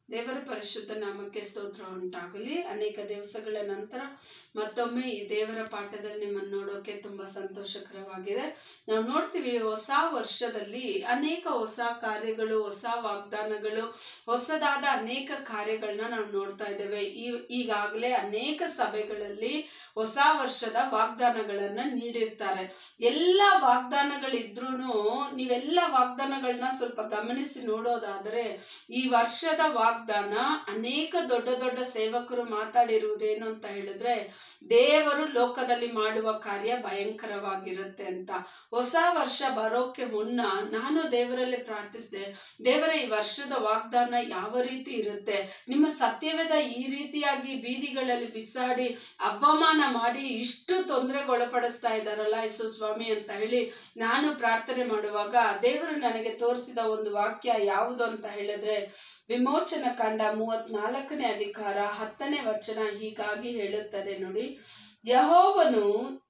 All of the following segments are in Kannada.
ದೇವರ ಪರಿಶುದ್ಧ ನಾಮಕ್ಕೆ ಸ್ತೋತ್ರ ಉಂಟಾಗಲಿ ಅನೇಕ ದಿವಸಗಳ ನಂತರ ಮತ್ತೊಮ್ಮೆ ಈ ದೇವರ ಪಾಠದಲ್ಲಿ ನಿಮ್ಮನ್ನು ನೋಡೋಕೆ ತುಂಬ ಸಂತೋಷಕರವಾಗಿದೆ ನಾವು ನೋಡ್ತೀವಿ ಹೊಸ ವರ್ಷದಲ್ಲಿ ಅನೇಕ ಹೊಸ ಕಾರ್ಯಗಳು ಹೊಸ ವಾಗ್ದಾನಗಳು ಹೊಸದಾದ ಅನೇಕ ಕಾರ್ಯಗಳನ್ನ ನಾವು ನೋಡ್ತಾ ಇದ್ದೇವೆ ಈ ಈಗಾಗಲೇ ಅನೇಕ ಸಭೆಗಳಲ್ಲಿ ಹೊಸ ವರ್ಷದ ವಾಗ್ದಾನಗಳನ್ನ ನೀಡಿರ್ತಾರೆ ಎಲ್ಲ ವಾಗ್ದಾನಗಳಿದ್ರೂ ನೀವೆಲ್ಲ ವಾಗ್ದಾನಗಳನ್ನ ಸ್ವಲ್ಪ ಗಮನಿಸಿ ನೋಡೋದಾದರೆ ಈ ವರ್ಷದ ವಾಗ್ದಾನ ಅನೇಕ ದೊಡ್ಡ ದೊಡ್ಡ ಸೇವಕರು ಮಾತಾಡಿರುವುದೇನು ಅಂತ ಹೇಳಿದ್ರೆ ದೇವರು ಲೋಕದಲ್ಲಿ ಮಾಡುವ ಕಾರ್ಯ ಭಯಂಕರವಾಗಿರುತ್ತೆ ಅಂತ ಹೊಸ ವರ್ಷ ಬರೋಕೆ ಮುನ್ನ ನಾನು ದೇವರಲ್ಲಿ ಪ್ರಾರ್ಥಿಸಿದೆ ದೇವರ ಈ ವರ್ಷದ ವಾಗ್ದಾನ ಯಾವ ರೀತಿ ಇರುತ್ತೆ ನಿಮ್ಮ ಸತ್ಯವೇದ ಈ ರೀತಿಯಾಗಿ ಬೀದಿಗಳಲ್ಲಿ ಬಿಸಾಡಿ ಅವಮಾನ ಮಾಡಿ ಇಷ್ಟು ತೊಂದರೆಗೊಳಪಡಿಸ್ತಾ ಇದ್ದಾರಲ್ಲ ಯೇಸು ಸ್ವಾಮಿ ಅಂತ ಹೇಳಿ ನಾನು ಪ್ರಾರ್ಥನೆ ಮಾಡುವಾಗ ದೇವರು ನನಗೆ ತೋರಿಸಿದ ಒಂದು ವಾಕ್ಯ ಯಾವುದು ಅಂತ ಹೇಳಿದ್ರೆ ವಿಮೋಚನ ಕಂಡ ಮೂವತ್ನಾಲ್ಕನೇ ಅಧಿಕಾರ ಹತ್ತನೇ ವಚನ ಹೀಗಾಗಿ ಹೇಳುತ್ತದೆ ನೋಡಿ ಯಹೋವನು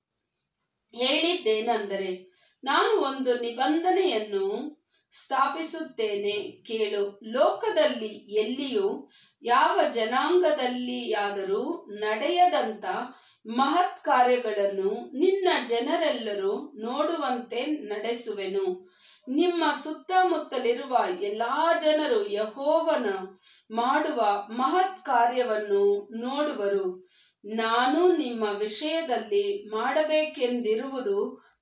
ಹೇಳಿದ್ದೇನೆಂದರೆ ನಾನು ಒಂದು ನಿಬಂಧನೆಯನ್ನು ಸ್ಥಾಪಿಸುತ್ತೇನೆ ಕೇಳು ಲೋಕದಲ್ಲಿ ಎಲ್ಲಿಯೂ ಯಾವ ಜನಾಂಗದಲ್ಲಿಯಾದರೂ ನಡೆಯದಂತ ಮಹತ್ ಕಾರ್ಯಗಳನ್ನು ನಿನ್ನ ಜನರೆಲ್ಲರೂ ನೋಡುವಂತೆ ನಡೆಸುವೆನು ನಿಮ್ಮ ಸುತ್ತಮುತ್ತಲಿರುವ ಎಲ್ಲಾ ಜನರು ಯಹೋವನ ಮಾಡುವ ಮಹತ್ ಕಾರ್ಯವನ್ನು ನೋಡುವರು ನಾನು ನಿಮ್ಮ ವಿಷಯದಲ್ಲಿ ಮಾಡಬೇಕೆಂದಿರುವುದು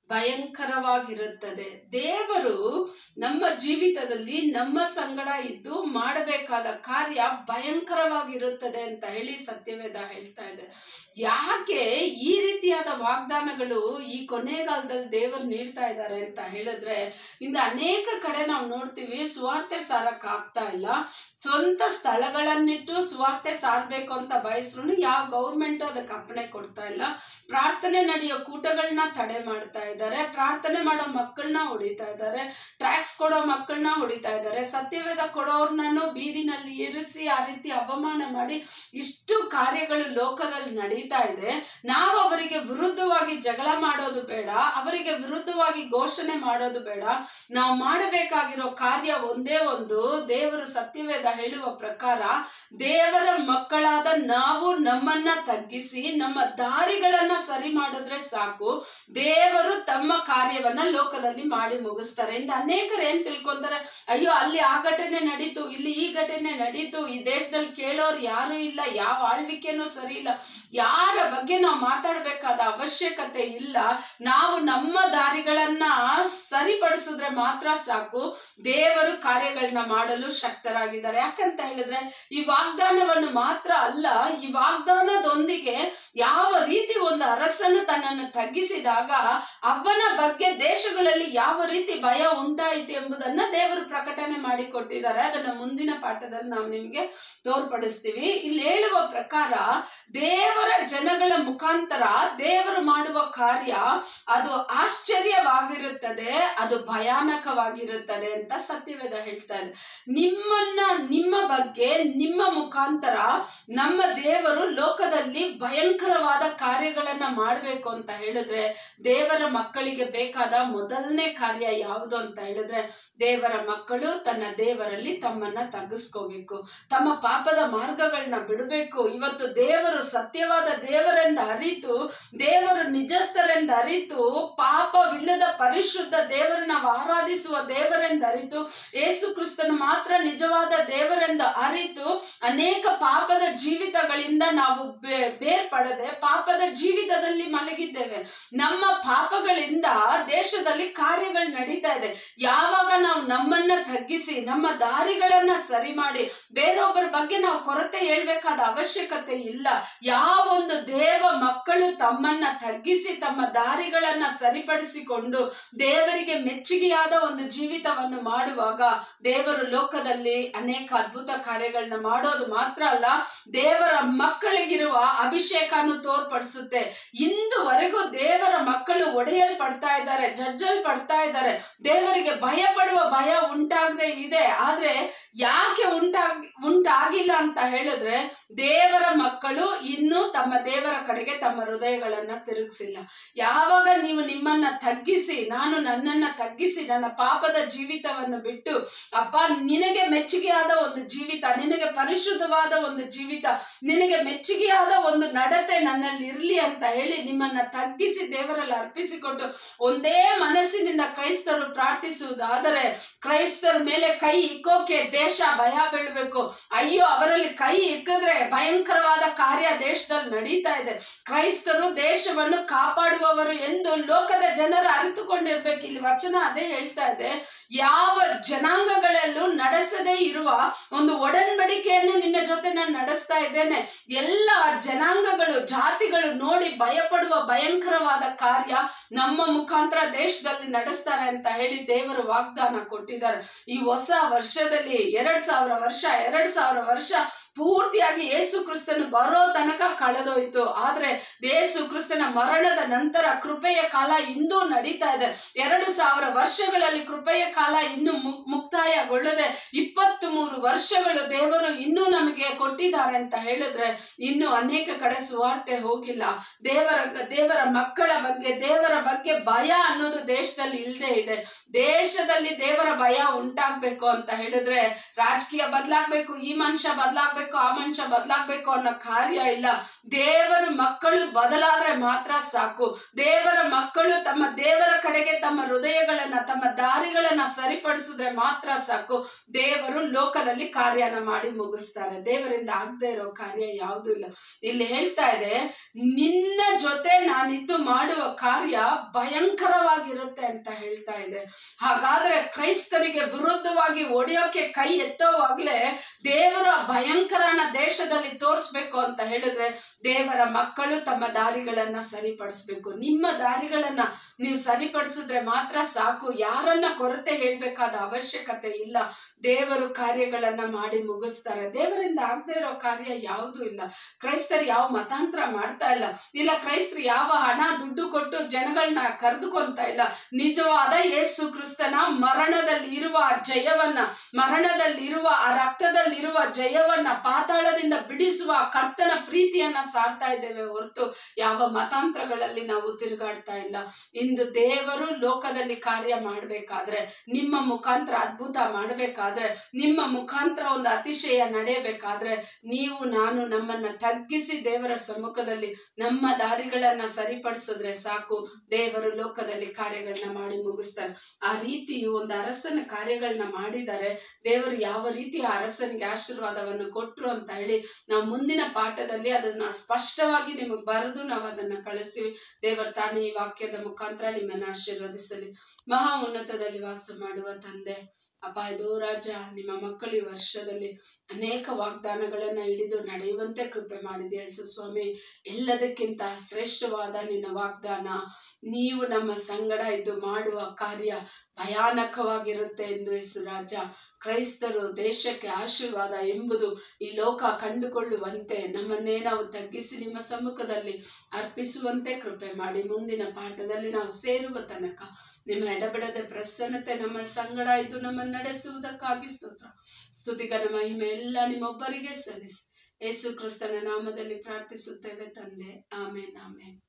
ಭಯಂಕರವಾಗಿರುತ್ತದೆ ದೇವರು ನಮ್ಮ ಜೀವಿತದಲ್ಲಿ ನಮ್ಮ ಸಂಗಡ ಇದ್ದು ಮಾಡಬೇಕಾದ ಕಾರ್ಯ ಭಯಂಕರವಾಗಿರುತ್ತದೆ ಅಂತ ಹೇಳಿ ಸತ್ಯವೇದ ಹೇಳ್ತಾ ಇದೆ ಯಾಕೆ ಈ ರೀತಿಯಾದ ವಾಗ್ದಾನಗಳು ಈ ಕೊನೆಗಾಲದಲ್ಲಿ ದೇವರು ನೀಡ್ತಾ ಇದ್ದಾರೆ ಅಂತ ಹೇಳಿದ್ರೆ ಇಂದ ಅನೇಕ ಕಡೆ ನಾವು ನೋಡ್ತೀವಿ ಸ್ವಾರ್ಥ ಸಾರಕ್ ಆಗ್ತಾ ಇಲ್ಲ ಸ್ವಂತ ಸ್ಥಳಗಳನ್ನಿಟ್ಟು ಸ್ವಾರ್ಥ ಸಾರಬೇಕು ಅಂತ ಬಯಸ್ರು ಯಾವ ಗೌರ್ಮೆಂಟ್ ಅದಕ್ಕೆ ಅಪ್ಪಣೆ ಕೊಡ್ತಾ ಇಲ್ಲ ಪ್ರಾರ್ಥನೆ ನಡೆಯೋ ಕೂಟಗಳನ್ನ ತಡೆ ಮಾಡ್ತಾ ಇದ್ದಾರೆ ಪ್ರಾರ್ಥನೆ ಮಾಡೋ ಮಕ್ಕಳನ್ನ ಹೊಡಿತಾ ಇದ್ದಾರೆ ಟ್ಯಾಕ್ಸ್ ಕೊಡೋ ಮಕ್ಕಳನ್ನ ಹೊಡಿತಾ ಇದ್ದಾರೆ ಸತ್ಯವೇದ ಕೊಡೋರ್ನೂ ಬೀದಿನಲ್ಲಿ ಇರಿಸಿ ಆ ರೀತಿ ಅವಮಾನ ಮಾಡಿ ಇಷ್ಟು ಕಾರ್ಯಗಳು ಲೋಕದಲ್ಲಿ ನಡೀತಾ ಇದೆ ನಾವು ಅವರಿಗೆ ವಿರುದ್ಧವಾಗಿ ಜಗಳ ಮಾಡೋದು ಬೇಡ ಅವರಿಗೆ ವಿರುದ್ಧವಾಗಿ ಘೋಷಣೆ ಮಾಡೋದು ಬೇಡ ನಾವು ಮಾಡಬೇಕಾಗಿರೋ ಕಾರ್ಯ ಒಂದೇ ಒಂದು ದೇವರು ಸತ್ಯವೇದ ಹೇಳುವ ಪ್ರಕಾರ ದೇವರ ಮಕ್ಕಳಾದ ನಾವು ನಮ್ಮನ್ನ ತಗ್ಗಿಸಿ ನಮ್ಮ ದಾರಿಗಳನ್ನ ಸರಿ ಮಾಡಿದ್ರೆ ಸಾಕು ದೇವರು ತಮ್ಮ ಕಾರ್ಯವನ್ನ ಲೋಕದಲ್ಲಿ ಮಾಡಿ ಮುಗಿಸ್ತಾರೆ ಇಂದ ಅನೇಕರು ಏನ್ ತಿಳ್ಕೊಂತಾರೆ ಅಯ್ಯೋ ಅಲ್ಲಿ ಆ ಘಟನೆ ನಡೀತು ಇಲ್ಲಿ ಈ ಘಟನೆ ನಡೀತು ಈ ದೇಶದಲ್ಲಿ ಕೇಳೋರು ಯಾರು ಇಲ್ಲ ಯಾವ ಆಳ್ವಿಕೆನೂ ಸರಿ ಇಲ್ಲ ಯಾರ ಬಗ್ಗೆ ನಾವು ಮಾತಾಡಬೇಕಾದ ಅವಶ್ಯಕತೆ ಇಲ್ಲ ನಾವು ನಮ್ಮ ದಾರಿಗಳನ್ನ ಸರಿಪಡಿಸಿದ್ರೆ ಮಾತ್ರ ಸಾಕು ದೇವರು ಕಾರ್ಯಗಳನ್ನ ಮಾಡಲು ಶಕ್ತರಾಗಿದ್ದಾರೆ ಯಾಕಂತ ಹೇಳಿದ್ರೆ ಈ ವಾಗ್ದಾನವನ್ನು ಮಾತ್ರ ಅಲ್ಲ ಈ ವಾಗ್ದಾನದೊಂದಿಗೆ ಯಾವ ರೀತಿ ಒಂದು ಅರಸನು ತನ್ನನ್ನು ತಗ್ಗಿಸಿದಾಗ ಅವನ ಬಗ್ಗೆ ದೇಶಗಳಲ್ಲಿ ಯಾವ ರೀತಿ ಭಯ ಉಂಟಾಯಿತು ಎಂಬುದನ್ನ ದೇವರು ಪ್ರಕಟಣೆ ಮಾಡಿ ಕೊಟ್ಟಿದ್ದಾರೆ ಅದನ್ನ ಮುಂದಿನ ಪಾಠದಲ್ಲಿ ನಾವು ನಿಮಗೆ ತೋರ್ಪಡಿಸ್ತೀವಿ ಇಲ್ಲಿ ಹೇಳುವ ಪ್ರಕಾರ ದೇವರ ಜನಗಳ ಮುಖಾಂತರ ದೇವರು ಮಾಡುವ ಕಾರ್ಯ ಅದು ಆಶ್ಚರ್ಯವಾಗಿರುತ್ತದೆ ಅದು ಭಯಾನಕವಾಗಿರುತ್ತದೆ ಅಂತ ಸತ್ಯವೇದ ಹೇಳ್ತಾ ಇದೆ ನಿಮ್ಮನ್ನ ನಿಮ್ಮ ಬಗ್ಗೆ ನಿಮ್ಮ ಮುಖಾಂತರ ನಮ್ಮ ದೇವರು ಲೋಕದಲ್ಲಿ ಭಯಂಕರವಾದ ಕಾರ್ಯಗಳನ್ನ ಮಾಡಬೇಕು ಅಂತ ಹೇಳಿದ್ರೆ ದೇವರ ಮಕ್ಕಳಿಗೆ ಬೇಕಾದ ಮೊದಲನೇ ಕಾರ್ಯ ಯಾವುದು ಅಂತ ಹೇಳಿದ್ರೆ ದೇವರ ಮಕ್ಕಳು ತನ್ನ ದೇವರಲ್ಲಿ ತಮ್ಮನ್ನ ತಗ್ಗಿಸ್ಕೋಬೇಕು ತಮ್ಮ ಪಾಪದ ಮಾರ್ಗಗಳನ್ನ ಬಿಡಬೇಕು ಇವತ್ತು ದೇವರು ಸತ್ಯವಾದ ದೇವರೆಂದು ಅರಿತು ದೇವರು ನಿಜಸ್ಥರೆಂದು ಅರಿತು ಪಾಪವಿಲ್ಲದ ಪರಿಶುದ್ಧ ದೇವರು ನಾವು ಆರಾಧಿಸುವ ದೇವರೆಂದು ಅರಿತು ಏಸು ಕ್ರಿಸ್ತನು ಮಾತ್ರ ನಿಜವಾದ ದೇವರೆಂದು ಅರಿತು ಅನೇಕ ಪಾಪದ ಜೀವಿತಗಳಿಂದ ನಾವು ಬೇರ್ಪಡದೆ ಪಾಪದ ಜೀವಿತದಲ್ಲಿ ಮಲಗಿದ್ದೇವೆ ನಮ್ಮ ಪಾಪಗಳಿಂದ ದೇಶದಲ್ಲಿ ಕಾರ್ಯಗಳು ನಡೀತಾ ಇದೆ ಯಾವಾಗ ನಾವು ನಮ್ಮನ್ನ ತಗ್ಗಿಸಿ ನಮ್ಮ ದಾರಿಗಳನ್ನ ಸರಿ ಮಾಡಿ ಬೇರೊಬ್ಬರ ಬಗ್ಗೆ ನಾವು ಕೊರತೆ ಹೇಳ್ಬೇಕಾದ ಅವಶ್ಯಕತೆ ಇಲ್ಲ ಯಾವೊಂದು ದೇವ ಮಕ್ಕಳು ತಮ್ಮನ್ನ ತಗ್ಗಿಸಿ ತಮ್ಮ ದಾರಿಗಳನ್ನ ಸರಿಪಡಿಸಿಕೊಂಡು ದೇವರಿಗೆ ಮೆಚ್ಚುಗೆಯಾದ ಒಂದು ಜೀವಿತವನ್ನು ಮಾಡುವಾಗ ದೇವರು ಲೋಕದಲ್ಲಿ ಅನೇಕ ಅದ್ಭುತ ಕಾರ್ಯಗಳನ್ನ ಮಾಡೋದು ಮಾತ್ರ ಅಲ್ಲ ದೇವರ ಮಕ್ಕಳಿಗಿರುವ ಅಭಿಷೇಕನು ತೋರ್ಪಡಿಸುತ್ತೆ ಇಂದುವರೆಗೂ ದೇವರ ಮಕ್ಕಳು ಒಡೆಯಲ್ಪಡ್ತಾ ಇದ್ದಾರೆ ಜಜ್ಜಲ್ ಪಡ್ತಾ ಇದ್ದಾರೆ ದೇವರಿಗೆ ಭಯ ಪಡುವ ಭಯ ಉಂಟಾಗದೆ ಇದೆ ಆದ್ರೆ ಯಾಕೆ ಉಂಟಾಗ್ ಉಂಟಾಗಿಲ್ಲ ಅಂತ ಹೇಳಿದ್ರೆ ದೇವರ ಮಕ್ಕಳು ಇನ್ನೂ ತಮ್ಮ ದೇವರ ಕಡೆಗೆ ತಮ್ಮ ಹೃದಯಗಳನ್ನ ತಿರುಗಿಸಿಲ್ಲ ಯಾವಾಗ ನೀವು ನಿಮ್ಮನ್ನ ತಗ್ಗಿಸಿ ನಾನು ನನ್ನನ್ನ ತಗ್ಗಿಸಿ ತಗ್ಗಿಸಿ ನನ್ನ ಪಾಪದ ಜೀವಿತವನ್ನು ಬಿಟ್ಟು ಅಪ್ಪ ನಿನಗೆ ಮೆಚ್ಚುಗೆಯಾದ ಒಂದು ಜೀವಿತ ನಿನಗೆ ಪರಿಶುದ್ಧವಾದ ಒಂದು ಜೀವಿತ ನಿನಗೆ ಮೆಚ್ಚುಗೆಯಾದ ಒಂದು ನಡತೆ ನನ್ನಲ್ಲಿ ಇರ್ಲಿ ಅಂತ ಹೇಳಿ ನಿಮ್ಮನ್ನ ತಗ್ಗಿಸಿ ದೇವರಲ್ಲಿ ಅರ್ಪಿಸಿಕೊಟ್ಟು ಒಂದೇ ಮನಸ್ಸಿನಿಂದ ಕ್ರೈಸ್ತರು ಪ್ರಾರ್ಥಿಸುವುದಾದರೆ ಕ್ರೈಸ್ತರ ಮೇಲೆ ಕೈ ಇಕ್ಕೋಕೆ ದೇಶ ಭಯ ಬೀಳ್ಬೇಕು ಅಯ್ಯೋ ಅವರಲ್ಲಿ ಕೈ ಇಕ್ಕಿದ್ರೆ ಭಯಂಕರವಾದ ಕಾರ್ಯ ದೇಶದಲ್ಲಿ ನಡೀತಾ ಇದೆ ಕ್ರೈಸ್ತರು ದೇಶವನ್ನು ಕಾಪಾಡುವವರು ಎಂದು ಲೋಕದ ಜನರು ಅರಿತುಕೊಂಡಿರ್ಬೇಕು ಇಲ್ಲಿ ವಚನ ಅದೇ ಹೇಳ್ತಾ ಇದೆ ಯಾವ ಜನಾಂಗಗಳಲ್ಲೂ ನಡೆಸದೇ ಇರುವ ಒಂದು ಒಡನ್ಬಡಿಕೆಯನ್ನು ನಿನ್ನ ಜೊತೆ ನಾನು ನಡೆಸ್ತಾ ಇದ್ದೇನೆ ಎಲ್ಲ ಜನಾಂಗಗಳು ಜಾತಿಗಳು ನೋಡಿ ಭಯಪಡುವ ಭಯಂಕರವಾದ ಕಾರ್ಯ ನಮ್ಮ ಮುಖಾಂತರ ದೇಶದಲ್ಲಿ ನಡೆಸ್ತಾರೆ ಅಂತ ಹೇಳಿ ದೇವರು ವಾಗ್ದಾನ ಕೊಟ್ಟಿದ್ದಾರೆ ಈ ಹೊಸ ವರ್ಷದಲ್ಲಿ ಎರಡ್ ಸಾವಿರ ವರ್ಷ ಎರಡ್ ಸಾವಿರ ವರ್ಷ ಪೂರ್ತಿಯಾಗಿ ಯೇಸು ಕ್ರಿಸ್ತನು ಬರೋ ತನಕ ಕಳೆದೋಯ್ತು ಆದ್ರೆ ಯೇಸು ಕ್ರಿಸ್ತನ ಮರಣದ ನಂತರ ಕೃಪೆಯ ಕಾಲ ಇನ್ನೂ ನಡೀತಾ ಇದೆ ಎರಡು ಸಾವಿರ ವರ್ಷಗಳಲ್ಲಿ ಕೃಪೆಯ ಕಾಲ ಇನ್ನು ಮು- ಮುಕ್ತಾಯಗೊಳ್ಳದೆ ಇಪ್ಪತ್ತು ಮೂರು ವರ್ಷಗಳು ದೇವರು ಇನ್ನೂ ನಮಗೆ ಕೊಟ್ಟಿದ್ದಾರೆ ಅಂತ ಹೇಳಿದ್ರೆ ಇನ್ನು ಅನೇಕ ಕಡೆ ಸುವಾರ್ತೆ ಹೋಗಿಲ್ಲ ದೇವರ ದೇವರ ಮಕ್ಕಳ ಬಗ್ಗೆ ದೇವರ ಬಗ್ಗೆ ಭಯ ಅನ್ನೋದು ದೇಶದಲ್ಲಿ ಇಲ್ಲದೆ ಇದೆ ದೇಶದಲ್ಲಿ ದೇವರ ಭಯ ಉಂಟಾಗ್ಬೇಕು ಅಂತ ಹೇಳಿದ್ರೆ ರಾಜಕೀಯ ಬದಲಾಗ್ಬೇಕು ಈ ಮನುಷ್ಯ ಬದಲಾಗ್ಬೇಕು ಆ ಮನುಷ್ಯ ಬದಲಾಗ್ಬೇಕು ಅನ್ನೋ ಕಾರ್ಯ ಇಲ್ಲ ದೇವರ ಮಕ್ಕಳು ಬದಲಾದ್ರೆ ಮಾತ್ರ ಸಾಕು ದೇವರ ಮಕ್ಕಳು ತಮ್ಮ ದೇವರ ಕಡೆಗೆ ತಮ್ಮ ಹೃದಯಗಳನ್ನ ತಮ್ಮ ದಾರಿಗಳನ್ನ ಸರಿಪಡಿಸಿದ್ರೆ ಮಾತ್ರ ಸಾಕು ದೇವರು ಲೋಕದಲ್ಲಿ ಕಾರ್ಯನ ಮಾಡಿ ಮುಗಿಸ್ತಾರೆ ದೇವರಿಂದ ಆಗದೆ ಇರೋ ಕಾರ್ಯ ಯಾವುದೂ ಇಲ್ಲ ಇಲ್ಲಿ ಹೇಳ್ತಾ ಇದೆ ನಿನ್ನ ಜೊತೆ ನಾನಿದ್ದು ಮಾಡುವ ಕಾರ್ಯ ಭಯಂಕರವಾಗಿರುತ್ತೆ ಅಂತ ಹೇಳ್ತಾ ಇದೆ ಹಾಗಾದ್ರೆ ಕ್ರೈಸ್ತರಿಗೆ ವಿರುದ್ಧವಾಗಿ ಒಡೆಯೋಕೆ ಕೈ ಎತ್ತೋವಾಗ್ಲೇ ದೇವರ ಭಯಂಕರನ ದೇಶದಲ್ಲಿ ತೋರಿಸ್ಬೇಕು ಅಂತ ಹೇಳಿದ್ರೆ ದೇವರ ಮಕ್ಕಳು ತಮ್ಮ ದಾರಿಗಳನ್ನ ಸರಿಪಡಿಸ್ಬೇಕು ನಿಮ್ಮ ದಾರಿಗಳನ್ನ ನೀವು ಸರಿಪಡಿಸಿದ್ರೆ ಮಾತ್ರ ಸಾಕು ಯಾರನ್ನ ಕೊರತೆ ಹೇಳ್ಬೇಕಾದ ಅವಶ್ಯಕತೆ ಇಲ್ಲ ದೇವರು ಕಾರ್ಯಗಳನ್ನ ಮಾಡಿ ಮುಗಿಸ್ತಾರೆ ದೇವರಿಂದ ಆಗದೆ ಇರೋ ಕಾರ್ಯ ಯಾವುದೂ ಇಲ್ಲ ಕ್ರೈಸ್ತರು ಯಾವ ಮತಾಂತರ ಮಾಡ್ತಾ ಇಲ್ಲ ಇಲ್ಲ ಕ್ರೈಸ್ತರು ಯಾವ ಹಣ ದುಡ್ಡು ಕೊಟ್ಟು ಜನಗಳನ್ನ ಕರೆದುಕೊಂತ ಇಲ್ಲ ನಿಜವಾದ ಯೇಸು ಕ್ರಿಸ್ತನ ಮರಣದಲ್ಲಿ ಇರುವ ಆ ಜಯವನ್ನ ಮರಣದಲ್ಲಿ ಇರುವ ಆ ರಕ್ತದಲ್ಲಿರುವ ಜಯವನ್ನ ಪಾತಾಳದಿಂದ ಬಿಡಿಸುವ ಆ ಕರ್ತನ ಪ್ರೀತಿಯನ್ನ ಸಾರ್ತಾ ಇದ್ದೇವೆ ಹೊರತು ಯಾವ ಮತಾಂತರಗಳಲ್ಲಿ ನಾವು ತಿರುಗಾಡ್ತಾ ಇಲ್ಲ ಇಂದು ದೇವರು ಲೋಕದಲ್ಲಿ ಕಾರ್ಯ ಮಾಡಬೇಕಾದ್ರೆ ನಿಮ್ಮ ಮುಖಾಂತರ ಅದ್ಭುತ ಮಾಡಬೇಕಾದ್ರೆ ನಿಮ್ಮ ಮುಖಾಂತರ ಒಂದು ಅತಿಶಯ ನಡೆಯಬೇಕಾದ್ರೆ ನೀವು ನಾನು ನಮ್ಮನ್ನ ತಗ್ಗಿಸಿ ದೇವರ ಸಮ್ಮುಖದಲ್ಲಿ ನಮ್ಮ ದಾರಿಗಳನ್ನ ಸರಿಪಡಿಸಿದ್ರೆ ಸಾಕು ದೇವರು ಲೋಕದಲ್ಲಿ ಕಾರ್ಯಗಳನ್ನ ಮಾಡಿ ಮುಗಿಸ್ತಾರೆ ಆ ರೀತಿಯು ಒಂದು ಅರಸನ ಕಾರ್ಯಗಳನ್ನ ಮಾಡಿದರೆ ದೇವರು ಯಾವ ರೀತಿ ಆ ಅರಸನಿಗೆ ಆಶೀರ್ವಾದವನ್ನು ಕೊಟ್ರು ಅಂತ ಹೇಳಿ ನಾವು ಮುಂದಿನ ಪಾಠದಲ್ಲಿ ಅದನ್ನ ಸ್ಪಷ್ಟವಾಗಿ ನಿಮಗೆ ಬರೆದು ನಾವು ಅದನ್ನ ಕಳಿಸ್ತೀವಿ ದೇವರ ತಾನೇ ಈ ವಾಕ್ಯದ ಮುಖಾಂತರ ನಿಮ್ಮನ್ನ ಆಶೀರ್ವದಿಸಲಿ ಮಹಾ ಉನ್ನತದಲ್ಲಿ ವಾಸ ಮಾಡುವ ತಂದೆ ಅಪ್ಪ ಇದು ರಾಜ ನಿಮ್ಮ ಮಕ್ಕಳು ಈ ವರ್ಷದಲ್ಲಿ ಅನೇಕ ವಾಗ್ದಾನಗಳನ್ನ ಹಿಡಿದು ನಡೆಯುವಂತೆ ಕೃಪೆ ಮಾಡಿದೆ ಯೇಸು ಸ್ವಾಮಿ ಎಲ್ಲದಕ್ಕಿಂತ ಶ್ರೇಷ್ಠವಾದ ನಿನ್ನ ವಾಗ್ದಾನ ನೀವು ನಮ್ಮ ಸಂಗಡ ಇದು ಮಾಡುವ ಕಾರ್ಯ ಭಯಾನಕವಾಗಿರುತ್ತೆ ಎಂದು ಯೇಸು ರಾಜ ಕ್ರೈಸ್ತರು ದೇಶಕ್ಕೆ ಆಶೀರ್ವಾದ ಎಂಬುದು ಈ ಲೋಕ ಕಂಡುಕೊಳ್ಳುವಂತೆ ನಮ್ಮನ್ನೇ ನಾವು ತಗ್ಗಿಸಿ ನಿಮ್ಮ ಸಮ್ಮುಖದಲ್ಲಿ ಅರ್ಪಿಸುವಂತೆ ಕೃಪೆ ಮಾಡಿ ಮುಂದಿನ ಪಾಠದಲ್ಲಿ ನಾವು ಸೇರುವ ತನಕ ನಿಮ್ಮ ಎಡಬಿಡದ ಪ್ರಸನ್ನತೆ ನಮ್ಮ ಸಂಗಡ ಇದ್ದು ನಮ್ಮನ್ನು ನಡೆಸುವುದಕ್ಕಾಗಿ ಸ್ತೋತ್ರ ಸ್ತುತಿಗನ ಮಹಿಮೆ ಎಲ್ಲ ನಿಮ್ಮೊಬ್ಬರಿಗೆ ಸಲ್ಲಿಸಿ ಯೇಸು ಕ್ರಿಸ್ತನ ನಾಮದಲ್ಲಿ ಪ್ರಾರ್ಥಿಸುತ್ತೇವೆ ತಂದೆ ಆಮೇನ್ ಆಮೇನ್